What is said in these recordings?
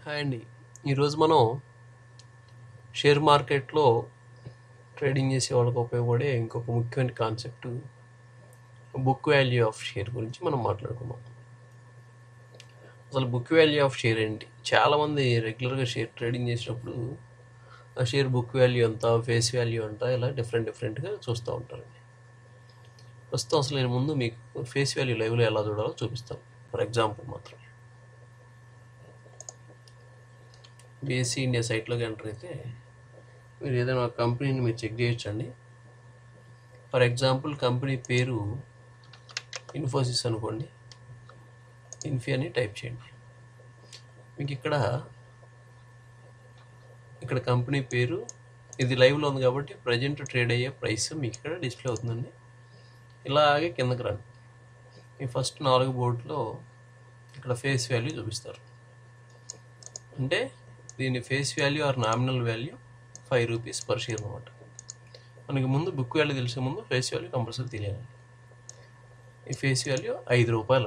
hi అండి ఈరోజు మనం షేర్ మార్కెట్లో ట్రేడింగ్ చేసే వాళ్ళకి ఉపయోగపడే ఇంకొక ముఖ్యమైన concept book value of share గురించి మనం మాట్లాడుకుందాం అసలు బుక్ వాల్యూ ఆఫ్ షేర్ ఏంటి చాలామంది రెగ్యులర్గా షేర్ ట్రేడింగ్ చేసినప్పుడు ఆ షేర్ బుక్ వాల్యూ ఎంత ఫేస్ వాల్యూ ఎంత ఇలా డిఫరెంట్ డిఫరెంట్గా చూస్తూ ఉంటారండి ప్రస్తుతం అసలు నేను ముందు మీకు ఫేస్ వాల్యూ లైవ్లో ఎలా చూడాలో చూపిస్తాను ఫర్ ఎగ్జాంపుల్ మాత్రం బీఎస్సీ ఇండియా సైట్లోకి ఎంటర్ అయితే మీరు ఏదైనా ఒక కంపెనీని మీరు చెక్ చేయొచ్చండి ఫర్ ఎగ్జాంపుల్ కంపెనీ పేరు ఇన్ఫోసిస్ అనుకోండి ఇన్ఫీ అని టైప్ చేయండి మీకు ఇక్కడ ఇక్కడ కంపెనీ పేరు ఇది లైవ్లో ఉంది కాబట్టి ప్రజెంట్ ట్రేడ్ అయ్యే ప్రైస్ మీకు ఇక్కడ డిస్ప్లే అవుతుందండి ఇలాగే కిందకి రండి ఈ ఫస్ట్ నాలుగు బోర్డులో ఇక్కడ ఫేస్ వాల్యూ చూపిస్తారు అంటే దీని face value or nominal value five rupees per share అనమాట మనకి ముందు బుక్ వాల్యూ తెలిసే ముందు ఫేస్ వాల్యూ కంపల్సరీ తెలియాలి ఈ ఫేస్ వాల్యూ ఐదు రూపాయలు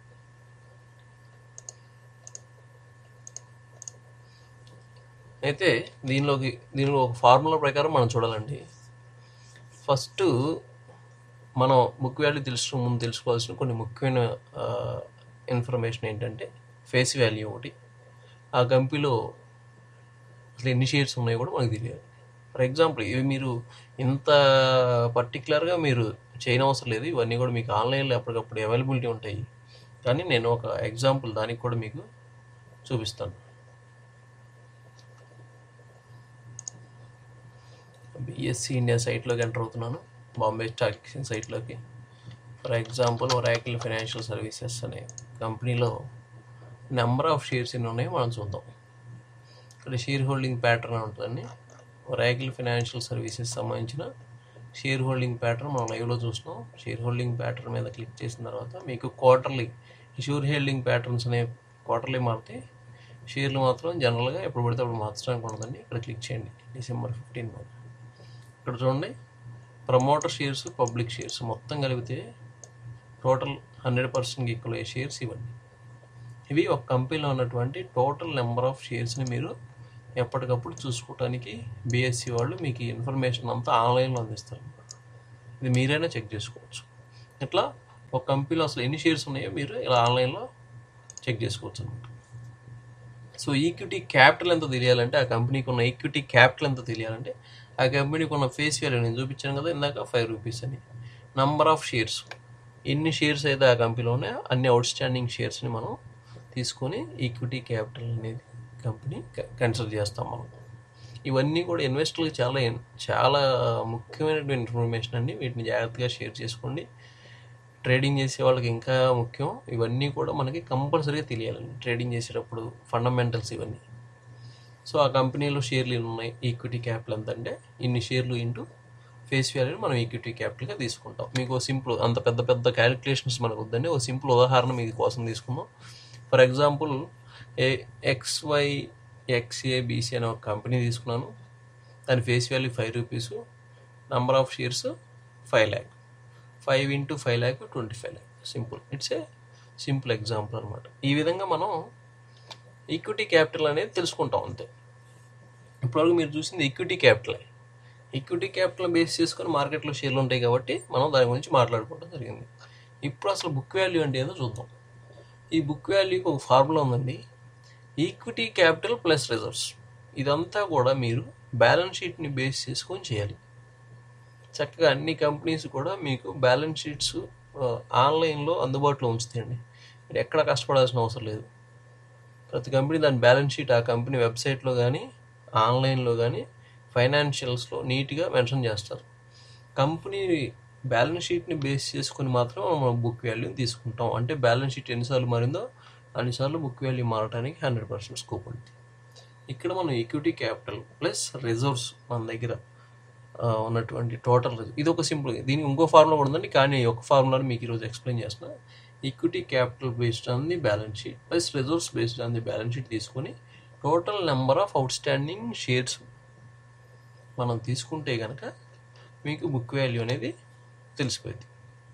అయితే దీనిలోకి దీనిలో ఒక ఫార్ములా ప్రకారం మనం చూడాలండి ఫస్ట్ మనం బుక్ వాల్యూ తెలుసు ముందు తెలుసుకోవాల్సిన కొన్ని ముఖ్యమైన ఇన్ఫర్మేషన్ ఏంటంటే ఫేస్ వాల్యూ ఒకటి ఆ కంపెనీలో అసలు ఎన్ని షేర్స్ ఉన్నాయో కూడా మనకు తెలియాలి ఫర్ ఎగ్జాంపుల్ ఇవి మీరు ఇంత పర్టికులర్గా మీరు చేయనవసరం లేదు ఇవన్నీ కూడా మీకు ఆన్లైన్లో ఎప్పటికప్పుడు అవైలబిలిటీ ఉంటాయి కానీ నేను ఒక ఎగ్జాంపుల్ దానికి కూడా మీకు చూపిస్తాను బిఎస్సి ఇండియా సైట్లోకి ఎంటర్ అవుతున్నాను బాంబే స్టాక్ ఎక్స్చేంజ్ సైట్లోకి for example Oracle financial services అనే కంపెనీలో నెంబర్ ఆఫ్ షేర్స్ ఎన్ని ఉన్నాయో మనం చూద్దాం ఇక్కడ షేర్ హోల్డింగ్ ప్యాటర్న్ ఉంటుందండి ఒరాకిల్ ఫైనాన్షియల్ సర్వీసెస్ సంబంధించిన షేర్ హోల్డింగ్ ప్యాటర్న్ మనం లైవ్లో చూస్తున్నాం షేర్ హోల్డింగ్ ప్యాటర్న్ మీద క్లిక్ చేసిన తర్వాత మీకు క్వార్టర్లీ షూర్ హోల్డింగ్ ప్యాటర్న్స్ అనే క్వార్టర్లీ మారితే షేర్లు మాత్రం జనరల్గా ఎప్పుడు పడితే అప్పుడు మార్చడానికి ఉండదండి ఇక్కడ క్లిక్ చేయండి డిసెంబర్ ఫిఫ్టీన్ ఇక్కడ చూడండి ప్రమోటర్ షేర్స్ పబ్లిక్ షేర్స్ మొత్తం కలిపితే టోటల్ హండ్రెడ్ పర్సెంట్కి ఈక్వల్ అయ్యే షేర్స్ ఇవన్నీ ఇవి ఒక కంపెనీలో ఉన్నటువంటి టోటల్ నెంబర్ ఆఫ్ షేర్స్ని మీరు ఎప్పటికప్పుడు చూసుకోవడానికి బీఎస్సీ వాళ్ళు మీకు ఈ ఇన్ఫర్మేషన్ అంతా ఆన్లైన్లో అందిస్తారు ఇది మీరైనా చెక్ చేసుకోవచ్చు ఇట్లా ఒక కంపెనీలో అసలు ఎన్ని షేర్స్ ఉన్నాయో మీరు ఇలా ఆన్లైన్లో చెక్ చేసుకోవచ్చు అనమాట సో ఈక్విటీ క్యాపిటల్ ఎంత తెలియాలంటే ఆ కంపెనీకి ఉన్న ఈక్విటీ క్యాపిటల్ ఎంత తెలియాలంటే ఆ కంపెనీకి ఉన్న ఫేస్ వాల్యూ నేను చూపించాను కదా ఇందాక ఫైవ్ రూపీస్ అని నంబర్ ఆఫ్ షేర్స్ ఎన్ని షేర్స్ అయితే ఆ కంపెనీలో ఉన్నాయో అన్ని అవుట్ స్టాండింగ్ షేర్స్ని మనం తీసుకొని ఈక్విటీ క్యాపిటల్ అనేది కంపెనీ కన్సిడర్ చేస్తాం మనం ఇవన్నీ కూడా ఇన్వెస్టర్లకు చాలా చాలా ముఖ్యమైనటువంటి ఇన్ఫర్మేషన్ అండి వీటిని జాగ్రత్తగా షేర్ చేసుకోండి ట్రేడింగ్ చేసే వాళ్ళకి ఇంకా ముఖ్యం ఇవన్నీ కూడా మనకి కంపల్సరీగా తెలియాలండి ట్రేడింగ్ చేసేటప్పుడు ఫండమెంటల్స్ ఇవన్నీ సో ఆ కంపెనీలో షేర్లు ఎన్ని ఉన్నాయి ఈక్విటీ క్యాపిటల్ ఎంత అంటే ఇన్ని షేర్లు ఇంటూ ఫేస్ వాల్యూని మనం ఈక్విటీ క్యాపిటల్గా తీసుకుంటాం మీకు సింపుల్ అంత పెద్ద పెద్ద క్యాలిక్యులేషన్స్ మనకు వద్దండి ఒక సింపుల్ ఉదాహరణ మీకు కోసం తీసుకుందాం for example A XY XA BC అనే ఒక కంపెనీ తీసుకున్నాను దాని face value five rupees number of shares five lakh five into five lakh twenty five lakh simple it's a simple example అనమాట ఈ విధంగా మనం ఈక్విటీ క్యాపిటల్ అనేది తెలుసుకుంటాం అంతే ఇప్పటివరకు మీరు చూసింది equity capital equity capital base చేసుకొని మార్కెట్లో షేర్లు ఉంటాయి కాబట్టి మనం దాని గురించి మాట్లాడుకోవడం జరిగింది ఇప్పుడు అసలు బుక్ వాల్యూ అంటే ఏదో చూద్దాం ఈ బుక్ వాల్యూకి ఒక ఫార్ములా ఉందండి ఈక్విటీ క్యాపిటల్ ప్లస్ రిజర్వ్స్ ఇదంతా కూడా మీరు బ్యాలెన్స్ షీట్ని బేస్ చేసుకొని చేయాలి చక్కగా అన్ని కంపెనీస్ కూడా మీకు బ్యాలెన్స్ షీట్స్ ఆన్లైన్లో అందుబాటులో ఉంచుతాయండి మీరు ఎక్కడ కష్టపడాల్సిన అవసరం లేదు ప్రతి కంపెనీ దాని బ్యాలెన్స్ షీట్ ఆ కంపెనీ వెబ్సైట్లో కానీ ఆన్లైన్లో కానీ ఫైనాన్షియల్స్లో నీట్గా మెన్షన్ చేస్తారు కంపెనీ బ్యాలెన్స్ షీట్ని బేస్ చేసుకుని మాత్రం మనం బుక్ వాల్యూని తీసుకుంటాం అంటే బ్యాలెన్స్ షీట్ ఎన్నిసార్లు మారిందో అన్నిసార్లు బుక్ వాల్యూ మారడానికి హండ్రెడ్ పర్సెంట్ స్కోప్ ఉంది ఇక్కడ మనం ఈక్విటీ క్యాపిటల్ ప్లస్ రిజర్వ్స్ మన దగ్గర ఉన్నటువంటి టోటల్ ఇది ఒక సింపుల్ దీనికి ఇంకో ఫార్ములా కూడా ఉందండి కానీ ఒక ఫార్ములాని మీకు ఈరోజు ఎక్స్ప్లెయిన్ చేస్తున్నా equity capital based on the balance sheet plus reserves based on the balance sheet తీసుకొని total number of outstanding shares మనం తీసుకుంటే కనుక మీకు బుక్ వాల్యూ అనేది తెలిసిపోయింది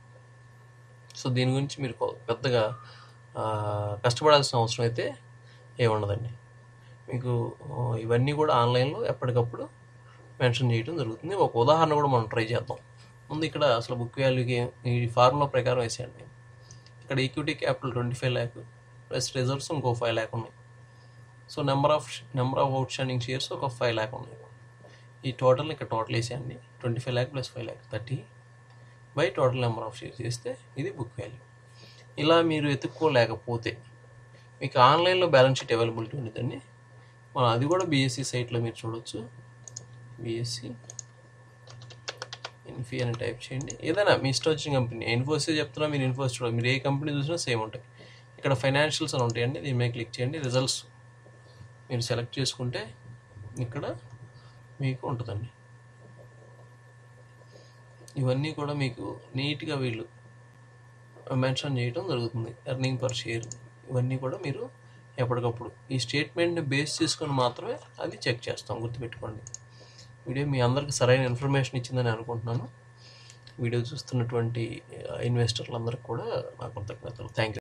సో దీని గురించి మీరు పెద్దగా ఆ, కష్టపడాల్సిన అవసరం అయితే ఏముండదండి మీకు ఆ, ఇవన్నీ కూడా ఆన్లైన్లో ఎప్పటికప్పుడు మెన్షన్ చేయడం జరుగుతుంది ఒక ఉదాహరణ కూడా మనం ట్రై చేద్దాం ముందు ఇక్కడ అసలు బుక్ వాల్యూకి ఈ ఫార్ములా ప్రకారం వేసేయండి ఇక్కడ equity capital twenty five lakh plus reserves ఇంకో ఫైవ్ ల్యాక్ ఉన్నాయి so number of number of outstanding shares ఒక ఫైవ్ ల్యాక్ ఉన్నాయి ఈ టోటల్ ఇక్కడ టోటల్ వేసేయండి twenty five lakh plus five lakh thirty by total number of shares చేస్తే ఇది బుక్ వాల్యూ ఇలా మీరు ఎత్తుక్కోలేకపోతే మీకు ఆన్లైన్లో బ్యాలెన్స్ షీట్ అవైలబిలిటీ ఉండదండి మనం అది కూడా బీఎస్సీ సైట్లో మీరు చూడొచ్చు బీఎస్సీ ఇన్ఫీ అని టైప్ చేయండి ఏదైనా మీ ఇష్టం వచ్చిన కంపెనీ ఇన్ఫోసిస్ చెప్తున్నా మీరు ఇన్ఫోసిస్ చూడాలి మీరు ఏ కంపెనీ చూసినా సేమ్ ఉంటాయి ఇక్కడ ఫైనాన్షియల్స్ అని ఉంటాయండి దీని మీద క్లిక్ చేయండి రిజల్ట్స్ మీరు సెలెక్ట్ చేసుకుంటే ఇక్కడ మీకు ఉంటుందండి ఇవన్నీ కూడా మీకు నీట్గా వీళ్ళు మెన్షన్ చేయడం జరుగుతుంది ఎర్నింగ్ పర్ షేర్ ఇవన్నీ కూడా మీరు ఎప్పటికప్పుడు ఈ స్టేట్మెంట్ని బేస్ చేసుకొని మాత్రమే అది చెక్ చేస్తాం గుర్తుపెట్టుకోండి వీడియో మీ అందరికి సరైన ఇన్ఫర్మేషన్ ఇచ్చిందని అనుకుంటున్నాను వీడియో చూస్తున్నటువంటి ఇన్వెస్టర్లందరికీ కూడా నా కృతజ్ఞతలు థ్యాంక్ యూ